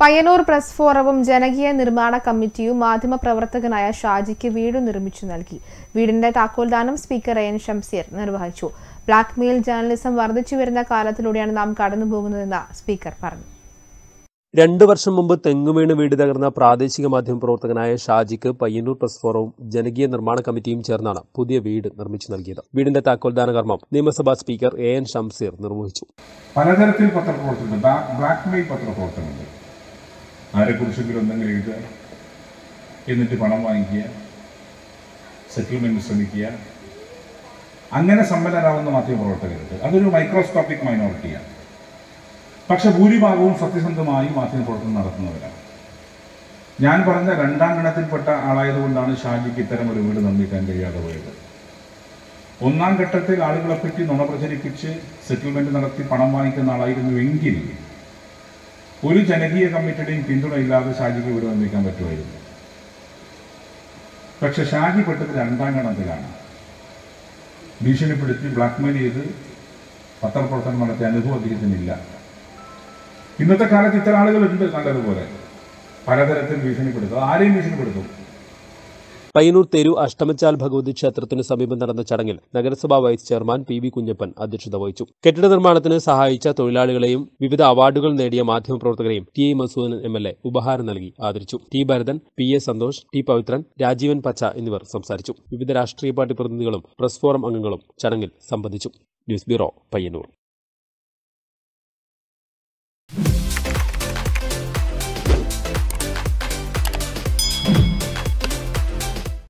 Payyanur press ഫോറവും ജനകീയ നിർമ്മാണ കമ്മിറ്റിയും മാധ്യമപ്രവർത്തകനായ ഷാജിക്ക് വീട് നിർമ്മിച്ചു നൽകി വീടിന്റെ താക്കോൽദാനം സ്പീക്കർ എൻ ഷംസീർ നിർവഹിച്ചു ബ്ലാക്ക് മെയിൽ ജേർണലിസം വർദ്ധിച്ചു വരുന്ന കാലത്തിലൂടെയാണ് നാം കടന്നുപോകുന്നതെന്ന് സ്പീക്കർ പറഞ്ഞു രണ്ടു വർഷം മുമ്പ് തെങ്ങുവീണ് വീട് തകർന്ന പ്രാദേശിക മാധ്യമ പ്രവർത്തകനായ ഷാജിക്ക് പയ്യന്നൂർ പ്രസ് ഫോറവും ജനകീയ നിർമ്മാണ കമ്മിറ്റിയും ചേർന്നാണ് പുതിയ വീട് നിർമ്മിച്ചു നൽകിയത് വീടിന്റെ താക്കോൽദാന കർമ്മം നിയമസഭാ സ്പീക്കർ എ എൻ ഷംസീർ നിർവഹിച്ചു പലതരത്തിൽ പത്രപ്രവർത്തനമുണ്ട് ബ്ലാക്ക് മെയിൽ പത്രപ്രവർത്തനമുണ്ട് ആരെക്കുറിച്ചെങ്കിലും എന്തെങ്കിലും എഴുതുക എന്നിട്ട് പണം വാങ്ങിക്കുക സെറ്റിൽമെന്റ് ശ്രമിക്കുക അങ്ങനെ സമ്പന്നരാകുന്ന മാധ്യമപ്രവർത്തകരുണ്ട് അതൊരു മൈക്രോസ്കോപ്പിക് മൈനോറിറ്റിയാണ് പക്ഷെ ഭൂരിഭാഗവും സത്യസന്ധമായി മാധ്യമപ്രവർത്തനം നടത്തുന്നവരാണ് ഞാൻ പറഞ്ഞ രണ്ടാം ഗണത്തിൽപ്പെട്ട ആളായതുകൊണ്ടാണ് ഷാജിക്ക് ഇത്തരം ഒരു വീട് നിർമ്മിക്കാൻ കഴിയാതെ പോയത് ഒന്നാം ഘട്ടത്തിൽ ആളുകളെ പറ്റി നുണ പ്രചരിപ്പിച്ച് സെറ്റിൽമെന്റ് നടത്തി പണം വാങ്ങിക്കുന്ന ആളായിരുന്നുവെങ്കിൽ ഒരു ജനകീയ കമ്മിറ്റിയുടെയും പിന്തുണയില്ലാതെ ഷാജിക്ക് വീട് നിർമ്മിക്കാൻ പറ്റുമായിരുന്നു പക്ഷെ ഷാജി പെട്ടത് രണ്ടാം ഗണത്തിലാണ് ഭീഷണിപ്പെടുത്തി ബ്ലാക്ക്മെയിൽ ചെയ്ത് പത്രപ്രവർത്തനം നടത്തിയ അനുഭവം അദ്ദേഹത്തിനില്ല ഇന്നത്തെ കാലത്ത് ഇത്തരം ആളുകളുണ്ട് നല്ലതുപോലെ പലതരത്തിൽ ഭീഷണിപ്പെടുത്തും ആരെയും ഭീഷണിപ്പെടുത്തും പയ്യന്നൂർ തെരു അഷ്ടമച്ചാൽ ഭഗവതി ക്ഷേത്രത്തിന് സമീപം നടന്ന ചടങ്ങിൽ നഗരസഭാ vice chairman P V Kunhappan അധ്യക്ഷത വഹിച്ചു കെട്ടിട നിർമ്മാണത്തിന് സഹായിച്ച തൊഴിലാളികളെയും വിവിധ അവാർഡുകൾ നേടിയ മാധ്യമപ്രവർത്തകരെയും T I Masoodan M L A ഉപഹാരം നൽകി ആദരിച്ചു T Bharathan P A Santhosh T Pavithran Rajeevan പച്ച എന്നിവർ സംസാരിച്ചു വിവിധ രാഷ്ട്രീയ പാർട്ടി പ്രതിനിധികളും പ്രസ് ഫോറം അംഗങ്ങളും ചടങ്ങിൽ സംബന്ധിച്ചു ന്യൂസ് ബ്യൂറോ പയ്യന്നൂർ